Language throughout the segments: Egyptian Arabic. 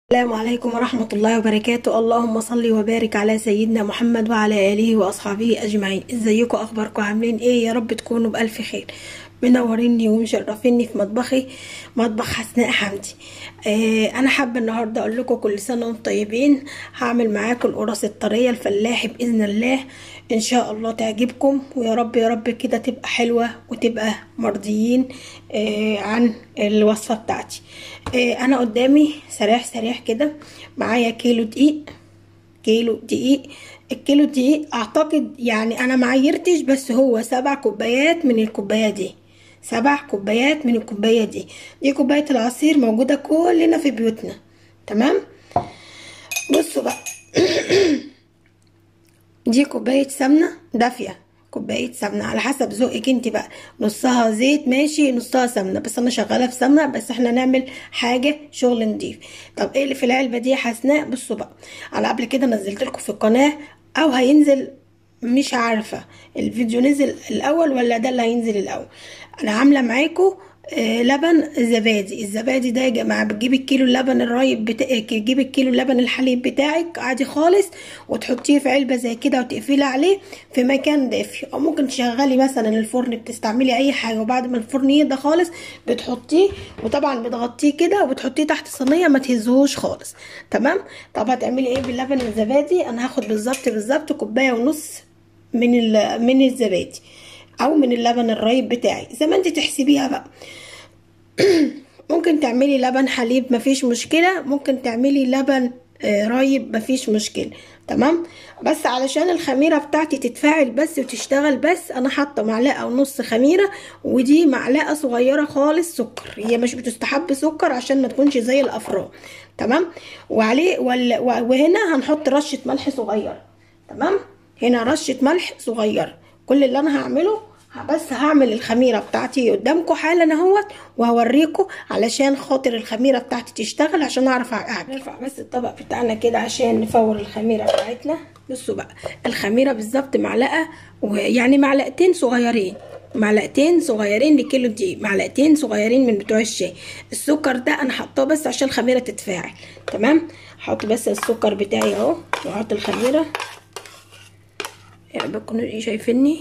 السلام عليكم ورحمة الله وبركاته اللهم صل وبارك على سيدنا محمد وعلى آله وأصحابه أجمعين ازيكم أخباركم عاملين إيه يا رب تكونوا بألف خير منوريني ومشرفيني في مطبخي مطبخ حسناء حمدي آه أنا حابة النهاردة أقول لكم كل سنة وانتم طيبين هعمل معاكم القرص الطرية الفلاحي بإذن الله إن شاء الله تعجبكم ويا رب يا رب كده تبقى حلوة وتبقى مرضيين آه عن الوصفة بتاعتي آه أنا قدامي سريح سريح كده معايا كيلو دقيق كيلو دقيق الكيلو دقيق اعتقد يعني انا معيرتش بس هو سبع كوبايات من الكوبايه دي سبع كوبايات من الكوبايه دي دي كوبايه العصير موجوده كلنا في بيوتنا تمام بصوا بقى دي كوبايه سمنه دافيه كوبايه سمنه على حسب ذوقك انت بقى نصها زيت ماشي نصها سمنه بس انا شغاله في سمنه بس احنا نعمل حاجه شغل نضيف طب ايه اللي في العلبه دي يا حسناء بصوا بقى انا قبل كده نزلت لكم في القناه او هينزل مش عارفه الفيديو نزل الاول ولا ده اللي هينزل الاول انا عامله معاكم آه لبن زبادي الزبادي ده يا جماعه بتجيبي الكيلو اللبن الرايب بتاعك تجيبي الكيلو اللبن الحليب بتاعك عادي خالص وتحطيه في علبه زي كده وتقفلي عليه في مكان دافي او ممكن تشغلي مثلا الفرن بتستعملي اي حاجه وبعد ما الفرن يهدى خالص بتحطيه وطبعا بتغطيه كده وبتحطيه تحت صينيه ما تهزهوش خالص تمام طب هتعملي ايه باللبن الزبادي انا هاخد بالظبط بالظبط كوبايه ونص من من الزبادي او من اللبن الرايب بتاعي زي ما انت تحسبيها بقى ممكن تعملي لبن حليب مفيش مشكله ممكن تعملي لبن رايب مفيش مشكله تمام بس علشان الخميره بتاعتي تتفاعل بس وتشتغل بس انا حاطه معلقه ونص خميره ودي معلقه صغيره خالص سكر هي مش بتستحب سكر عشان ما تكونش زي الافران تمام وعليه وهنا هنحط رشه ملح صغيره تمام هنا رشه ملح صغيره كل اللي انا هعمله بس هعمل الخميره بتاعتي قدامكم حالا اهوت وهوريكم علشان خاطر الخميره بتاعتي تشتغل عشان اعرف اعمل نرفع بس الطبق بتاعنا كده عشان نفور الخميره بتاعتنا بصوا بقى الخميره بالظبط معلقه ويعني معلقتين صغيرين معلقتين صغيرين لكيلو دقيق معلقتين صغيرين من بتوع الشاي السكر ده انا حطاه بس عشان الخميره تتفاعل تمام هحط بس السكر بتاعي اهو واحط الخميره يعني بتكونوا شايفيني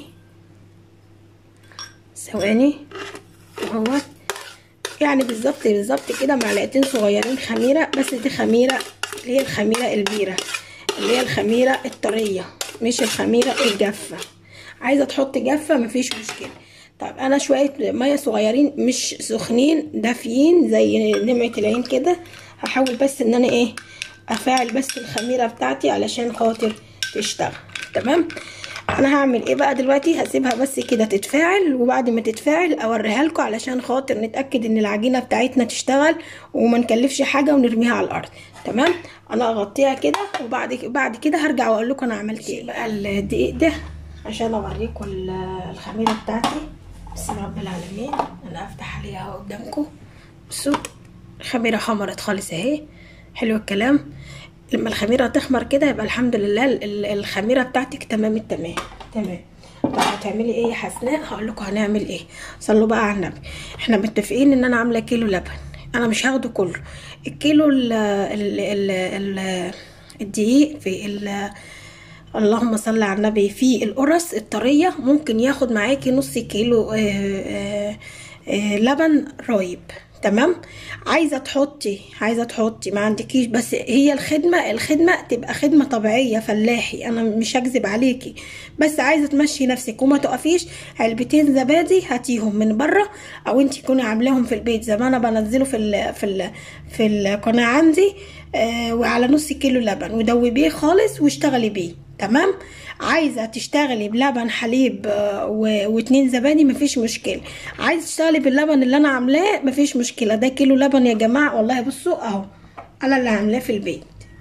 ثواني اهوت يعني بالظبط بالظبط كده معلقتين صغيرين خميره بس دي خميره اللي هي الخميره البيره اللي هي الخميره الطريه مش الخميره الجافه عايزه تحط جافه مفيش مشكله طب انا شويه ميه صغيرين مش سخنين دافيين زي نمعه العين كده هحاول بس ان انا ايه افاعل بس الخميره بتاعتي علشان خاطر تشتغل تمام انا هعمل ايه بقى دلوقتي هسيبها بس كده تتفاعل وبعد ما تتفاعل اوريها لكم علشان خاطر نتاكد ان العجينه بتاعتنا تشتغل وما نكلفش حاجه ونرميها على الارض تمام انا اغطيها كده وبعد بعد كده هرجع واقول لكم انا عملت ايه بقى الدقيق ده عشان اوريكم الخميره بتاعتي بسم الله رب العالمين انا افتح عليها اهو قدامكم بصوا الخميره خمرت خالص اهي حلو الكلام لما الخميره تخمر كده يبقى الحمد لله الخميره بتاعتك تمام التمام تمام طب هتعملي ايه يا حسناء هقول لكم هنعمل ايه صلوا بقى على النبي احنا متفقين ان انا عامله كيلو لبن انا مش هاخده كله الكيلو ال ال ال ال الدقيق في ال اللهم صل على النبي في القرص الطريه ممكن ياخد معاكي نص كيلو آآ آآ آآ لبن رايب تمام عايزه تحطي عايزه تحطي ما عندكيش بس هي الخدمه الخدمه تبقى خدمه طبيعيه فلاحي انا مش هكذب عليكي بس عايزه تمشي نفسك وما تقفيش علبتين زبادي هاتيهم من بره او انت تكوني عاملاهم في البيت زي ما انا بنزله في ال في ال في القناه عندي آه وعلى نص كيلو لبن ودوبيه خالص واشتغلي بيه تمام عايزه تشتغلي بلبن حليب واتنين زبادي مفيش مشكله عايزه تشتغلي باللبن اللي انا عاملاه مفيش مشكله ده كيلو لبن يا جماعه والله بصوا اهو انا اللي عاملاه في البيت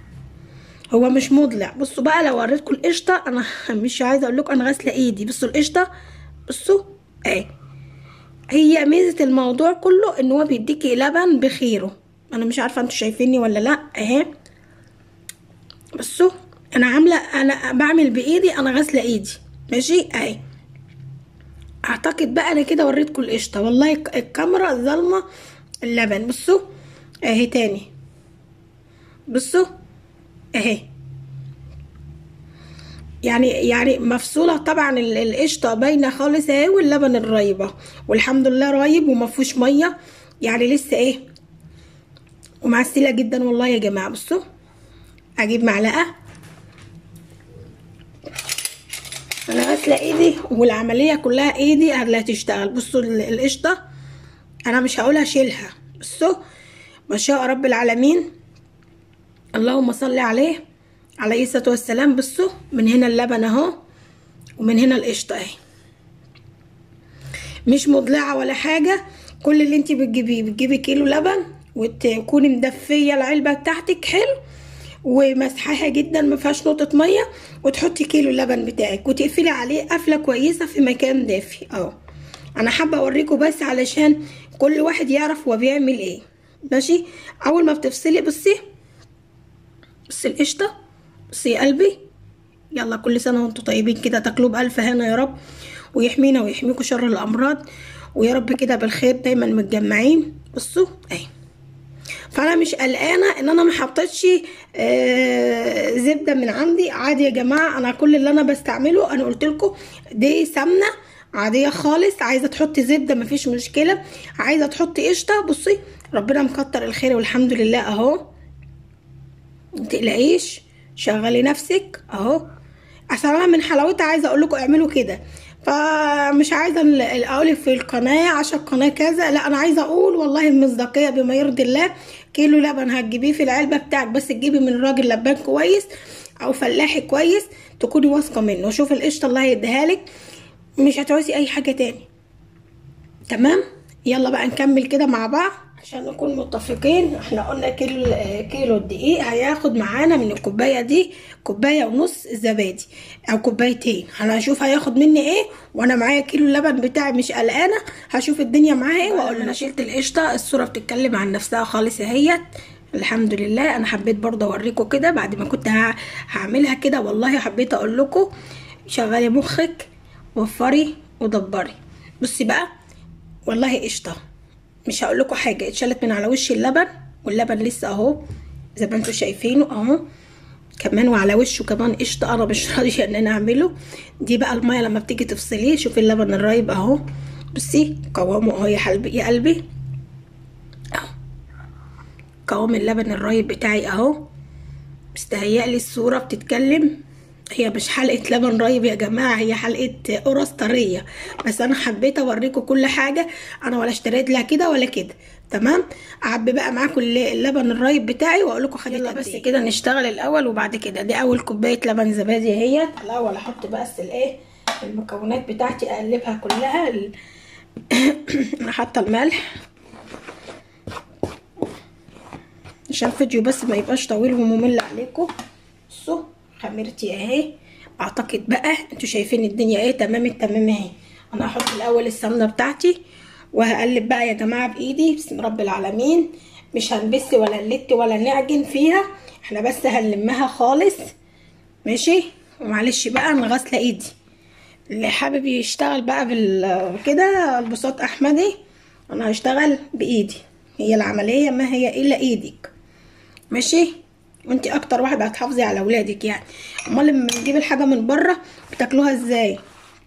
هو مش مضلع بصوا بقى لو وريتكم القشطه انا مش عايزه اقول لكم انا غاسله ايدي بصوا القشطه بصوا اهي هي ميزه الموضوع كله ان هو بيديكي لبن بخيره انا مش عارفه انتوا شايفيني ولا لا اهي بصوا انا عامله انا بعمل بايدي انا غاسله ايدي ماشي اهي اعتقد بقى انا كده وريتكم القشطه والله الكاميرا ظالمه اللبن بصوا اهي تاني بصوا اهي يعني يعني مفصوله طبعا ال- القشطه باينه خالص اهي واللبن الرايبه والحمد لله رايب وما فيهوش ميه يعني لسه ايه ومعسله جدا والله يا جماعه بصوا اجيب معلقه انا غاسله ايدي والعمليه كلها ايدي اللي هتشتغل بصوا ال- القشطه انا مش هقولها شيلها بصوا ما شاء رب العالمين اللهم صل عليه عليه الصلاه والسلام بصوا من هنا اللبن اهو ومن هنا القشطه اهي مش مضلعه ولا حاجه كل اللي انت بتجيبيه بتجيبي كيلو لبن وتكوني مدفيه العلبه بتاعتك حلو ومسحاها جدا ما فيهاش نقطه ميه وتحطي كيلو اللبن بتاعك وتقفلي عليه قفله كويسه في مكان دافي اهو انا حابه اوريكم بس علشان كل واحد يعرف هو بيعمل ايه ماشي اول ما بتفصلي بصي بصي القشطه بصي يا قلبي يلا كل سنه وانتم طيبين كده تاكلوا بالف هنا يا رب ويحمينا ويحميكم شر الامراض ويا رب كده بالخير دايما متجمعين بصوا اهي فانا مش قلقانه ان انا ما حطيتش آه زبده من عندي عادي يا جماعه انا كل اللي انا بستعمله انا قلت لكم دي سمنه عاديه خالص عايزه تحطي زبده مفيش مشكله عايزه تحطي قشطه بصي ربنا مكتر الخير والحمد لله اهو متقلقيش شغلي نفسك اهو عشان انا من حلاوتها عايزه اقول لكم اعملوا كده فمش عايزه ال- ال- اقول في القناه عشان القناه كذا لا انا عايزه اقول والله المصداقيه بما يرضي الله كيلو لبن هتجيبيه في العلبه بتاعك بس تجيبي من راجل لبان كويس او فلاحي كويس تكوني واثقه منه شوف القشطه الله هيديها لك مش هتعوزي اي حاجه تاني تمام يلا بقى نكمل كده مع بعض عشان نكون متفقين احنا قلنا كيلو كيلو الدقيق هياخد معانا من الكوبايه دي كوبايه ونص زبادي او كوبايتين انا هشوف هياخد مني ايه وانا معايا كيلو اللبن بتاعي مش قلقانه هشوف الدنيا معايا ايه واقول انا شلت القشطه الصوره بتتكلم عن نفسها خالص اهيت الحمد لله انا حبيت برضه اوريكم كده بعد ما كنت ه- هعملها كده والله حبيت اقول لكم شغلي مخك وفري ودبري بصي بقى والله قشطه مش هقول لكم حاجه اتشالت من على وش اللبن واللبن لسه اهو زي ما انتم شايفينه اهو كمان وعلى وشه كمان قشطه انا مش راضيه ان انا اعمله دي بقى الميه لما بتيجي تفصليه شوفي اللبن الرايب اهو بصي قوامه اهو يا قلبي يا قلبي اهو قوام اللبن الرايب بتاعي اهو مستهيألي الصورة بتتكلم هي مش حلقة لبن رايب يا جماعة هي حلقة قرص طرية بس أنا حبيت أوريكم كل حاجة أنا ولا اشتريت لها كده ولا كده تمام أعبي بقى معاكم الل- اللبن الرايب بتاعي وأقول لكم خدت يلا بس كده نشتغل الأول وبعد كده دي أول كوباية لبن زبادي اهيت الأول أحط بس الإيه المكونات بتاعتي أقلبها كلها ال- أنا حاطة الملح عشان الفيديو بس ما يبقاش طويل وممل عليكم بصوا خميرتي اهي اعتقد بقى انتوا شايفين الدنيا ايه تمام التمام اهي انا هحط الاول السمنه بتاعتي وهقلب بقى يا جماعه بايدي بسم رب العالمين مش هنبس ولا نلت ولا نعجن فيها احنا بس هنلمها خالص ماشي ومعلش بقى انا غاسله ايدي اللي حابب يشتغل بقى بال كده البساط احمدي انا هشتغل بايدي هي العمليه ما هي الا ايدك ماشي وانت اكتر واحده هتحافظي على اولادك يعني امال لما نجيب الحاجه من بره بتاكلوها ازاي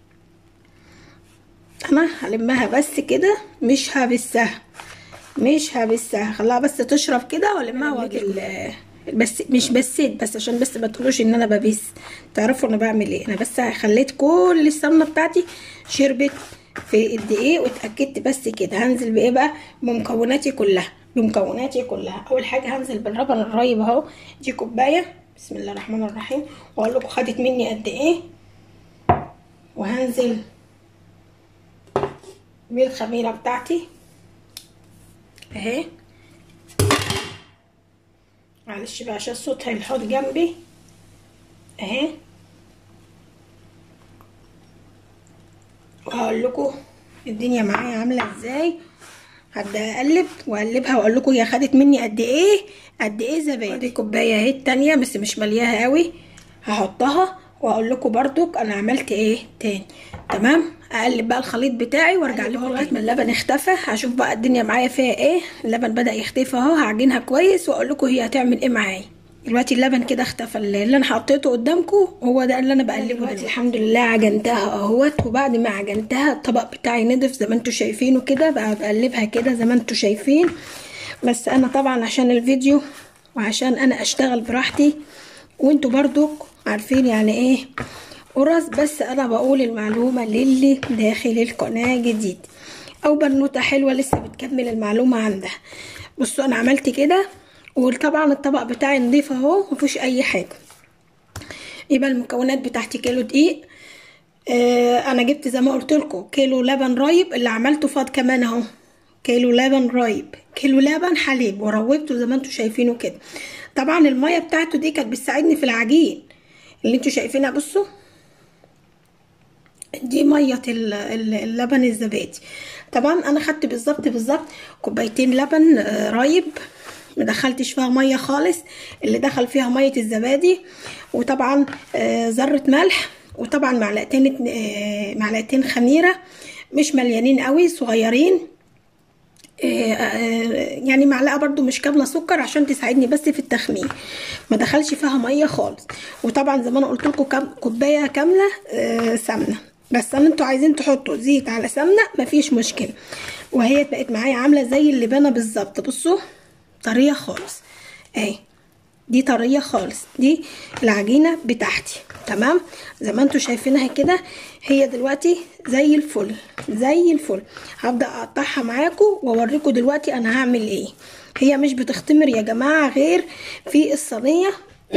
انا هلمها بس كده مش هبسها مش هبسها خلاها بس تشرب كده والمها واجي ال- بس مش بسيت بس عشان بس ما تقولوش ان انا ببس تعرفوا انا بعمل ايه انا بس خليت كل السمنه بتاعتي شربت في الدقيق واتاكدت بس كده هنزل بايه بقى بمكوناتي كلها بمكوناتي كلها اول حاجه هنزل باللبن الرايب اهو دي كوبايه بسم الله الرحمن الرحيم واقول لكم خدت مني قد ايه وهنزل بالخميره بتاعتي اهي معلش بقى عشان الصوت هيحط جنبي اهي وهقول لكم الدنيا معايا عامله ازاي هبدا اقلب واقلبها واقول لكم هي خدت مني قد ايه قد ايه زبادي دي كوبايه اهي التانية بس مش ملياها قوي هحطها واقول لكم برضك انا عملت ايه تاني تمام اقلب بقى الخليط بتاعي وارجع لكم لغايه ما اللبن اختفى هشوف بقى الدنيا معايا فيها ايه اللبن بدا يختفي اهو هعجنها كويس واقول لكم هي هتعمل ايه معايا دلوقتي اللبن كده اختفى اللي انا حطيته قدامكم هو ده اللي انا بقلبه دلوقتي الحمد لله عجنتها اهوت وبعد ما عجنتها الطبق بتاعي نضف زي ما انتم شايفينه كده بقى بقلبها كده زي ما انتم شايفين بس انا طبعا عشان الفيديو وعشان انا اشتغل براحتي وانتوا برضو عارفين يعني ايه قرص بس انا بقول المعلومة للي داخل القناة جديد او بنوتة حلوة لسه بتكمل المعلومة عندها بصوا انا عملت كده وطبعا الطبق بتاعي نضيف اهو مفيش اي حاجة يبقى المكونات بتاعتي كيلو دقيق آه انا جبت زي ما قلت لكم كيلو لبن رايب اللي عملته فاض كمان اهو كيلو لبن رايب كيلو لبن حليب وروبته زي ما انتم شايفينه كده طبعا الميه بتاعته دي كانت بتساعدني في العجين اللي انتوا شايفينها بصوا دي ميه اللبن الزبادي طبعا انا خدت بالظبط بالظبط كوبايتين لبن رايب ما دخلتش فيها ميه خالص اللي دخل فيها ميه الزبادي وطبعا ذره ملح وطبعا معلقتين معلقتين خميره مش مليانين قوي صغيرين يعني معلقه برضو مش كامله سكر عشان تساعدني بس في التخمير ما دخلش فيها ميه خالص وطبعا زي ما انا قلت لكم كوبايه كامله سمنه بس انا انتوا عايزين تحطوا زيت على سمنه مفيش مشكله وهي بقت معايا عامله زي اللبانه بالظبط بصوا طريه خالص اهي دي طريه خالص دي العجينه بتاعتي تمام زي ما انتوا شايفينها كده هي دلوقتي زي الفل زي الفل هبدا اقطعها معاكم واوريكم دلوقتي انا هعمل ايه هي مش بتختمر يا جماعه غير في الصينيه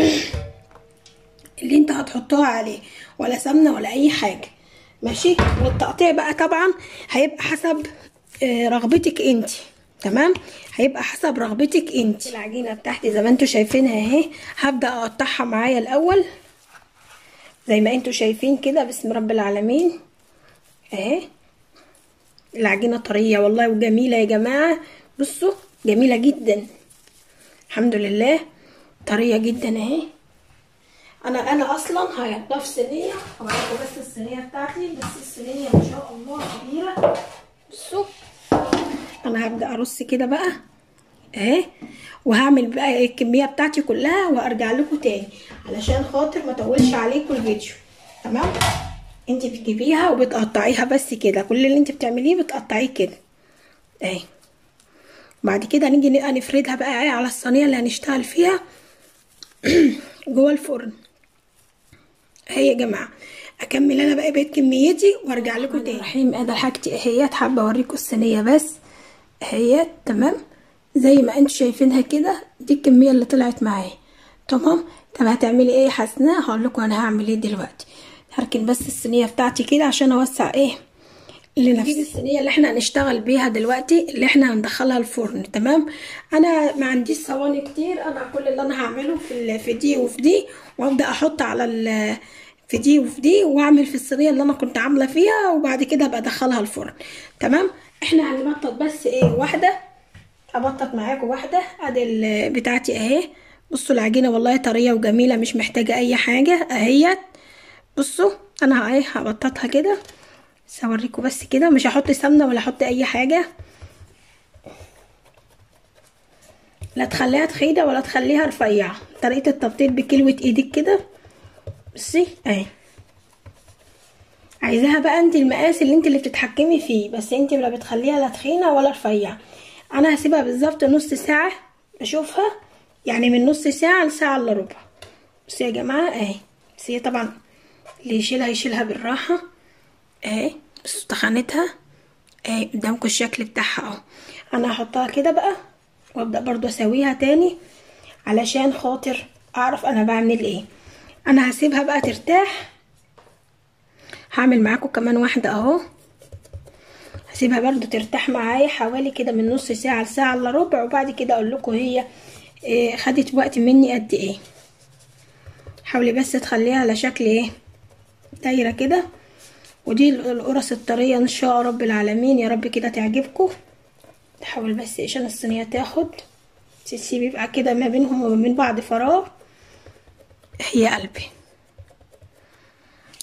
اللي انت هتحطوها عليه ولا سمنه ولا اي حاجه ماشي والتقطيع بقى طبعا هيبقى حسب رغبتك انت تمام هيبقى حسب رغبتك انت العجينه بتاعتي زي ما انتوا شايفينها اهي هبدا اقطعها معايا الاول زي ما انتوا شايفين كده بسم رب العالمين اهي العجينه طريه والله وجميله يا جماعه بصوا جميله جدا الحمد لله طريه جدا اهي انا انا اصلا هحطها في صينيه هوريكم بس الصينيه بتاعتي بس الصينيه ما شاء الله كبيره بصوا انا هبدا ارص كده بقى اهي وهعمل بقى الكميه بتاعتي كلها وارجع لكم تاني علشان خاطر ما اطولش عليكم الفيديو تمام انت بتجيبيها وبتقطعيها بس كده كل اللي انت بتعمليه بتقطعيه كده اهي بعد كده نيجي نبقى نفردها بقى على الصينيه اللي هنشتغل فيها جوه الفرن اهي يا جماعه اكمل انا بقى بقيت كميتي وارجع لكم تاني الرحيم ادي حاجتي اهيت حابه اوريكم الصينيه بس اهيت تمام زي ما انتوا شايفينها كده دي الكميه اللي طلعت معايا تمام طب هتعملي ايه حسناء هقول لكم انا هعمل ايه دلوقتي هركن بس الصينيه بتاعتي كده عشان اوسع ايه لنفسي دي الصينيه اللي احنا هنشتغل بيها دلوقتي اللي احنا هندخلها الفرن تمام انا ما عنديش صواني كتير انا كل اللي انا هعمله في في دي وفي دي وابدا احط على ال في دي وفي دي واعمل في الصينيه اللي انا كنت عامله فيها وبعد كده ابقى ادخلها الفرن تمام احنا هنبطط بس ايه واحده ابطط معاكم واحده ادي بتاعتي اهي بصوا العجينه والله طريه وجميله مش محتاجه اي حاجه اهيت بصوا انا ايه هبططها كده بس اوريكم بس كده مش هحط سمنه ولا احط اي حاجه لا تخليها تخينه ولا تخليها رفيعه طريقه التبطيط بكلوه ايدك كده بصي اهي عايزاها بقى انت المقاس اللي انت اللي بتتحكمي فيه بس انت لا بتخليها لا تخينه ولا رفيعه انا هسيبها بالظبط نص ساعه اشوفها يعني من نص ساعه لساعه الا ربع بس يا جماعه اهي بس هي طبعا اللي يشيلها يشيلها بالراحه اهي بس تخنتها اهي قدامكم الشكل بتاعها اهو انا هحطها كده بقى وابدا برضو اسويها تاني علشان خاطر اعرف انا بعمل ايه انا هسيبها بقى ترتاح هعمل معاكم كمان واحده اهو هسيبها برضو ترتاح معايا حوالي كده من نص ساعه لساعه الا ربع وبعد كده اقول لكم هي إيه خدت وقت مني قد ايه حاولي بس تخليها على شكل ايه دايره كده ودي القرص الطريه ان شاء رب العالمين يا رب كده تعجبكم تحاول بس عشان الصينيه تاخد تسيبي بقى كده ما بينهم وما بين بعض فراغ هي قلبي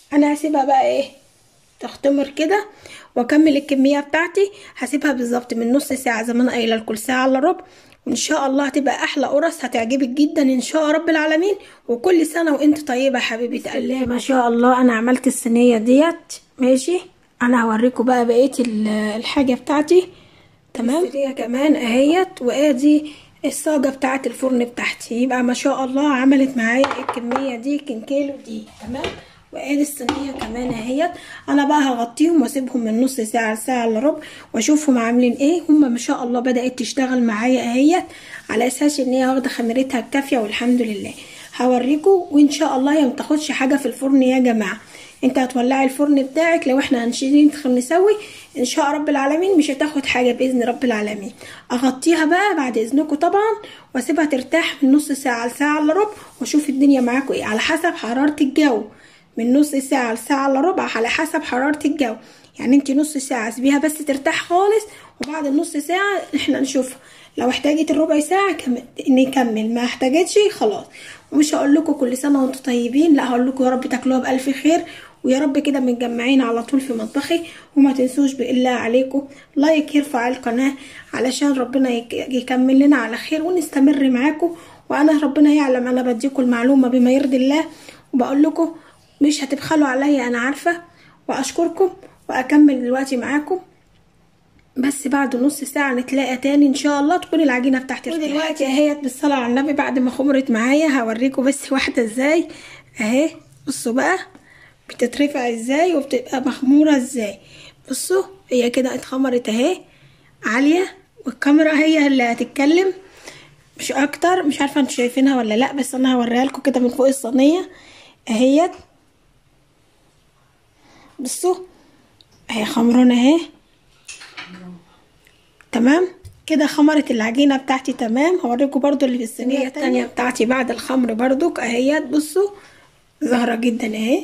انا هسيبها بقى ايه تختمر كده واكمل الكميه بتاعتي هسيبها بالظبط من نص ساعه زي ما انا قايله لكل ساعه الا ربع وان شاء الله هتبقى احلى قرص هتعجبك جدا ان شاء رب العالمين وكل سنه وانت طيبه حبيبه قلبي ما شاء الله انا عملت الصينيه ديت ماشي انا هوريكم بقى بقيه الحاجه بتاعتي تمام دي كمان اهيت وادي الصاجة بتاعت الفرن بتاعتي يبقى ما شاء الله عملت معايا الكمية دي كان كيلو دي تمام وادي الصينية كمان اهيت انا بقى هغطيهم واسيبهم من نص ساعة لساعة الا ربع واشوفهم عاملين ايه هما ما شاء الله بدأت تشتغل معايا اهيت على اساس ان هي واخدة خميرتها الكافية والحمد لله هوريكم وان شاء الله هي متاخدش حاجة في الفرن يا جماعة انت هتولعي الفرن بتاعك لو احنا هنشيل ندخل نسوي ان شاء رب العالمين مش هتاخد حاجه باذن رب العالمين اغطيها بقى بعد اذنكم طبعا واسيبها ترتاح من نص ساعه لساعه الا ربع واشوف الدنيا معاكم ايه على حسب حراره الجو من نص ساعه لساعه الا ربع على حسب حراره الجو يعني انت نص ساعه سيبيها بس ترتاح خالص وبعد النص ساعه احنا نشوفها لو احتاجت الربع ساعه نكمل ما احتاجتش خلاص ومش هقول لكم كل سنه وانتم طيبين لا هقول لكم يا رب تاكلوها بالف خير ويا رب كده متجمعين على طول في مطبخي وما تنسوش بالله عليكم لايك يرفع القناه علشان ربنا يكمل لنا على خير ونستمر معاكم وانا ربنا يعلم انا بديكم المعلومه بما يرضي الله وبقول لكم مش هتبخلوا عليا انا عارفه واشكركم واكمل دلوقتي معاكم بس بعد نص ساعة نتلاقى تاني ان شاء الله تكون العجينة بتاعتي ودلوقتي اهيت بالصلاة على النبي بعد ما خمرت معايا هوريكم بس واحدة ازاي اهي بصوا بقى بتترفع ازاي وبتبقى مخمورة ازاي بصوا هي كده اتخمرت اهي عالية والكاميرا هي اللي هتتكلم مش اكتر مش عارفة انتوا شايفينها ولا لا بس انا هوريها لكم كده من فوق الصينية اهيت بصوا اهي خمرانة اهي تمام كده خمرت العجينه بتاعتي تمام هوريكم برضو اللي في الصينيه التانية بتاعتي بعد الخمر برضو اهيت بصوا ظاهره جدا اهي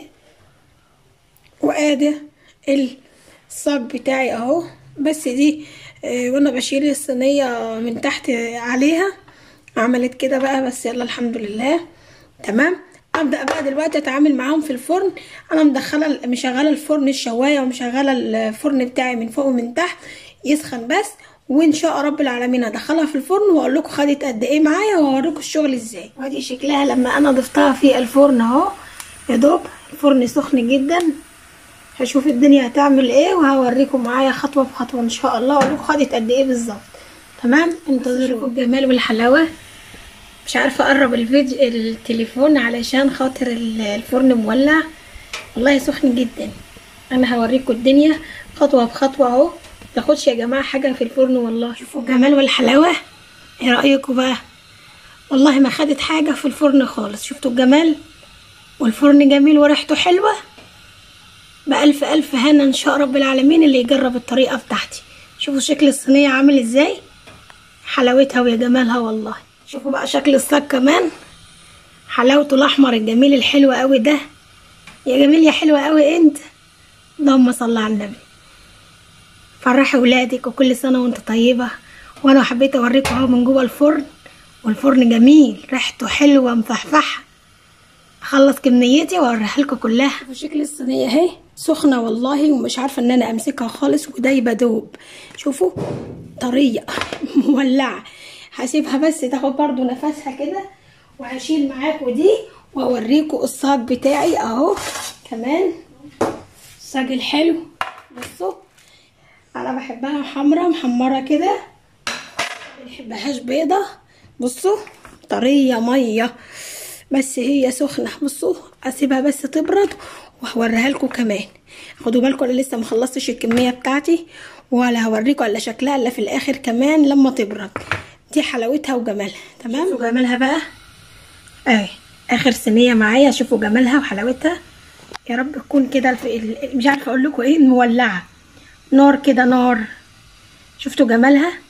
وادي الصاج بتاعي اهو بس دي اه وانا بشيل الصينيه من تحت عليها عملت كده بقى بس يلا الحمد لله تمام ابدا بقى دلوقتي اتعامل معاهم في الفرن انا مدخله مشغله الفرن الشوايه ومشغله الفرن بتاعي من فوق ومن تحت يسخن بس وان شاء رب العالمين ادخلها في الفرن واقول لكم خدت قد ايه معايا واوريكم الشغل ازاي وادي شكلها لما انا ضفتها في الفرن اهو يا دوب الفرن سخن جدا هشوف الدنيا هتعمل ايه وهوريكم معايا خطوه بخطوه ان شاء الله واقول لكم خدت قد ايه بالظبط تمام انتظروا الجمال والحلاوه مش عارفه اقرب الفيديو التليفون علشان خاطر الفرن مولع والله سخن جدا انا هوريكم الدنيا خطوه بخطوه اهو تاخدش يا جماعه حاجه في الفرن والله شوفوا الجمال والحلاوه ايه رايكم بقى والله ما خدت حاجه في الفرن خالص شفتوا الجمال والفرن جميل وريحته حلوه بألف ألف هنا إن شاء رب العالمين اللي يجرب الطريقة بتاعتي شوفوا شكل الصينية عامل ازاي حلاوتها ويا جمالها والله شوفوا بقى شكل الصاج كمان حلاوته الأحمر الجميل الحلو قوي ده يا جميل يا حلوة قوي انت اللهم صل على النبي فرحي ولادك وكل سنة وانت طيبة وانا حبيت اوريكم اهو من جوه الفرن والفرن جميل ريحته حلوة مفحفحة اخلص كميتي واوريها لكم كلها شكل الصينية اهي سخنة والله ومش عارفة ان انا امسكها خالص ودايبة دوب شوفوا طرية مولعة هسيبها بس تاخد برضو نفسها كده وهشيل معاكم دي واوريكم الصاج بتاعي اهو كمان الصاج الحلو بصوا انا بحبها حمرا محمره كده مبحبهاش بيضه بصوا طريه ميه بس هي سخنه بصوا اسيبها بس تبرد وهوريها لكم كمان خدوا بالكم انا لسه مخلصتش الكميه بتاعتي ولا هوريكم الا شكلها الا في الاخر كمان لما تبرد دي حلاوتها وجمالها تمام شوفوا جمالها بقى اهي اخر صينيه معايا شوفوا جمالها وحلاوتها يا رب تكون كده مش عارفه اقول لكم ايه مولعه نار كده نار شفتوا جمالها